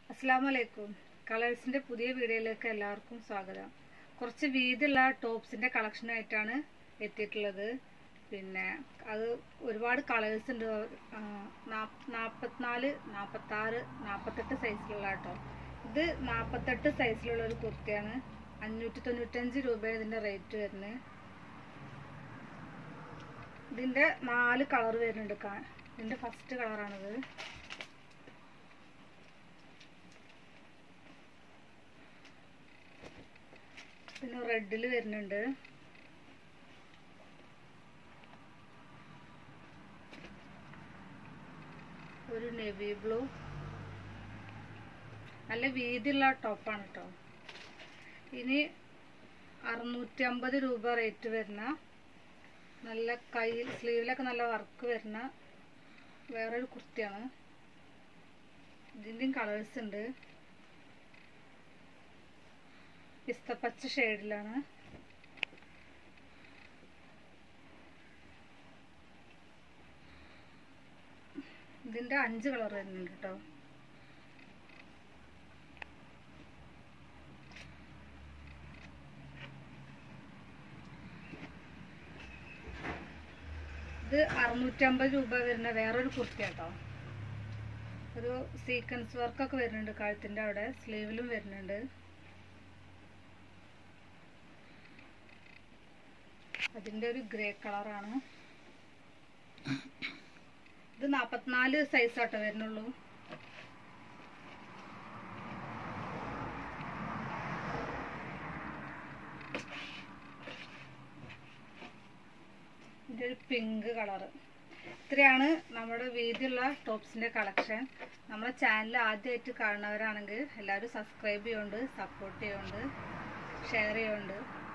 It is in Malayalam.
അസ്സാം വലൈക്കും കളേഴ്സിൻ്റെ പുതിയ വീഡിയോയിലേക്ക് എല്ലാവർക്കും സ്വാഗതം കുറച്ച് വീതിയുള്ള ടോപ്സിൻ്റെ കളക്ഷനായിട്ടാണ് എത്തിയിട്ടുള്ളത് പിന്നെ അത് ഒരുപാട് കളേഴ്സ് ഉണ്ട് ആ, നാ- നാൽപ്പത്തിനാല് നാൽപ്പത്താറ് നാൽപ്പത്തെട്ട് സൈസിലുള്ള കേട്ടോ ഇത് നാൽപ്പത്തെട്ട് സൈസിലുള്ള ഒരു കുർത്തിയാണ് അഞ്ഞൂറ്റി തൊണ്ണൂറ്റഞ്ച് രൂപയാണ് ഇതിൻ്റെ റേറ്റ് വരുന്നത് ഇതിൻ്റെ നാല് കളർ വരുന്നുണ്ട് കാ- ഇതിൻ്റെ ഫസ്റ്റ് കളറാണിത് പിന്നെ റെഡിൽ വരുന്നുണ്ട് ഒരു നെവി ബ്ലൂ നല്ല വീതിയുള്ള ടോപ്പാണ് കേട്ടോ ഇനി അറുന്നൂറ്റി അമ്പത് രൂപ റേറ്റ് വരുന്ന നല്ല കയ്യിൽ സ്ലീവിലൊക്കെ നല്ല വർക്ക് വരുന്ന വേറൊരു കുർത്തിയാണ് ഇതിൻ്റെയും കളേഴ്സ് ഉണ്ട് പിസ്തപ്പച്ച ഷെയ്ഡിലാണ് ഇതിന്റെ അഞ്ച് കളർ വരുന്നുണ്ട് കേട്ടോ ഇത് അറുന്നൂറ്റമ്പത് രൂപ വരുന്ന വേറൊരു കുർത്തി കേട്ടോ ഒരു സീക്വൻസ് വർക്കൊക്കെ വരുന്നുണ്ട് കഴുത്തിന്റെ അവിടെ സ്ലീവിലും വരുന്നുണ്ട് അതിന്റെ ഒരു ഗ്രേ കളറാണ് ഇത് നാപ്പത്തിനാല് സൈസ് ആട്ടോ വരുന്നുള്ളൂ ഇതിന്റെ ഒരു പിങ്ക് കളറ് ഇത്രയാണ് നമ്മുടെ വീതിയുള്ള ടോപ്സിന്റെ കളക്ഷൻ നമ്മുടെ ചാനൽ ആദ്യമായിട്ട് കാണുന്നവരാണെങ്കിൽ എല്ലാവരും സബ്സ്ക്രൈബ് ചെയ്യുന്നുണ്ട് സപ്പോർട്ട് ചെയ്യുന്നുണ്ട് ഷെയർ ചെയ്യുന്നുണ്ട്